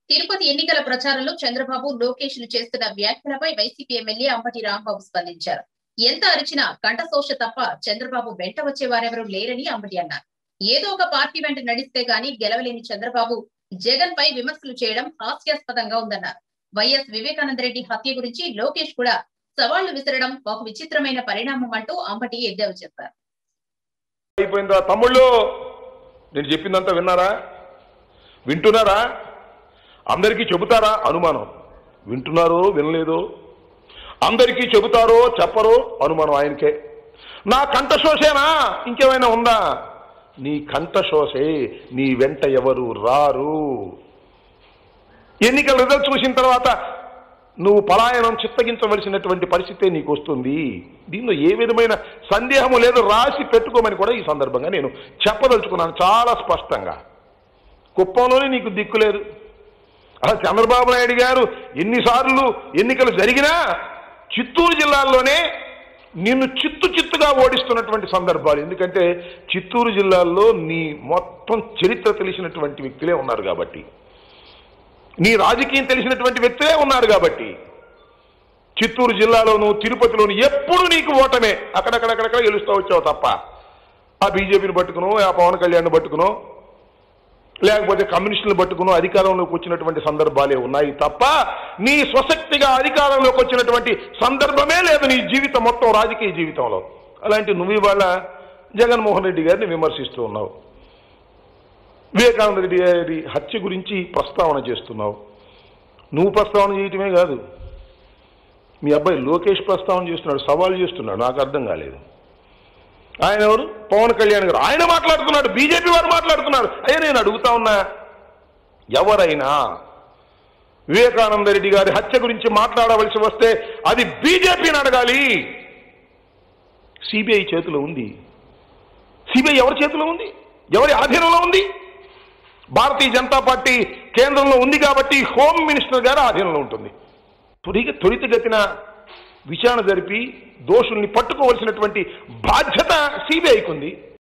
తిరుపతి ఎన్నికల ప్రచారంలో చంద్రబాబు లోకేష్ లు చేస్తున్న వ్యాఖ్యలపై వైసీపీ ఎమ్మెల్యే అంబటి రాంబాబు స్పందించారు ఎంత అరిచినా కంఠశోష తప్ప చంద్రబాబు వెంట వచ్చే వారెవరూ లేరని అంబటి అన్నారు ఏదో ఒక పార్టీ వెంట నడిస్తే గాని గెలవలేని చంద్రబాబు జగన్ పై విమర్శలు చేయడం హాస్యాస్పదంగా ఉందన్నారు వైఎస్ వివేకానంద రెడ్డి హత్య గురించి లోకేష్ కూడా సవాళ్లు విసరడం ఒక విచిత్రమైన పరిణామం అంటూ అంబటి ఎద్దేవా చేశారు అయిపోయిందా తమ్ముళ్ళు నేను చెప్పిందంతా విన్నారా వింటున్నారా అందరికీ చెబుతారా అనుమానం వింటున్నారో వినలేదో అందరికీ చెబుతారో చెప్పరో అనుమానం ఆయనకే నా కంఠశోషేనా ఇంకేమైనా ఉందా నీ కంఠశోషే నీ వెంట ఎవరు రారు ఎన్నికల రిజల్ట్ చూసిన తర్వాత నువ్వు పలాయనం చిత్తగించవలసినటువంటి పరిస్థితే నీకు వస్తుంది దీనిలో ఏ విధమైన సందేహము లేదు రాసి పెట్టుకోమని కూడా ఈ సందర్భంగా నేను చెప్పదలుచుకున్నాను చాలా స్పష్టంగా కుప్పంలోనే నీకు దిక్కు లేదు అసలు చంద్రబాబు నాయుడు గారు ఎన్నిసార్లు ఎన్నికలు జరిగినా చిత్తూరు జిల్లాల్లోనే నిన్ను చిత్తు చిత్తుగా ఓడిస్తున్నటువంటి సందర్భాలు ఎందుకంటే చిత్తూరు జిల్లాల్లో నీ మొత్తం చరిత్ర తెలిసినటువంటి వ్యక్తులే ఉన్నారు కాబట్టి నీ రాజకీయం తెలిసినటువంటి వ్యక్తులే ఉన్నారు కాబట్టి చిత్తూరు జిల్లాలోను తిరుపతిలోను ఎప్పుడు నీకు ఓటమే అక్కడక్కడక్కడక్కడ గెలుస్తూ వచ్చావు తప్ప ఆ బీజేపీని పట్టుకునో ఆ పవన్ కళ్యాణ్ పట్టుకునో లేకపోతే కమ్యూనిస్టులను పట్టుకునో అధికారంలోకి వచ్చినటువంటి సందర్భాలే ఉన్నాయి తప్ప నీ స్వశక్తిగా అధికారంలోకి వచ్చినటువంటి సందర్భమే లేదు నీ జీవితం మొత్తం రాజకీయ జీవితంలో అలాంటి నువ్వు ఇవాళ జగన్మోహన్ రెడ్డి గారిని విమర్శిస్తూ ఉన్నావు వివేకానంద రెడ్డి గారి హత్య గురించి ప్రస్తావన చేస్తున్నావు నువ్వు ప్రస్తావన చేయటమే కాదు మీ అబ్బాయి లోకేష్ ప్రస్తావన చేస్తున్నాడు సవాల్ చేస్తున్నాడు నాకు అర్థం కాలేదు ఆయన ఎవరు పవన్ కళ్యాణ్ గారు ఆయన మాట్లాడుతున్నాడు బీజేపీ వారు మాట్లాడుతున్నారు అయ్యా నేను అడుగుతా ఉన్నా ఎవరైనా వివేకానంద రెడ్డి గారి హత్య గురించి మాట్లాడవలసి వస్తే అది బీజేపీని అడగాలి సిబిఐ చేతిలో ఉంది సిబిఐ ఎవరి చేతిలో ఉంది ఎవరి ఆధీనంలో ఉంది భారతీయ జనతా పార్టీ కేంద్రంలో ఉంది కాబట్టి హోమ్ మినిస్టర్ గారు ఆధీనంలో ఉంటుంది త్వరిత త్వరితగతిన విచారణ జరిపి దోషుల్ని పట్టుకోవలసినటువంటి బాధ్యత సిబిఐకి ఉంది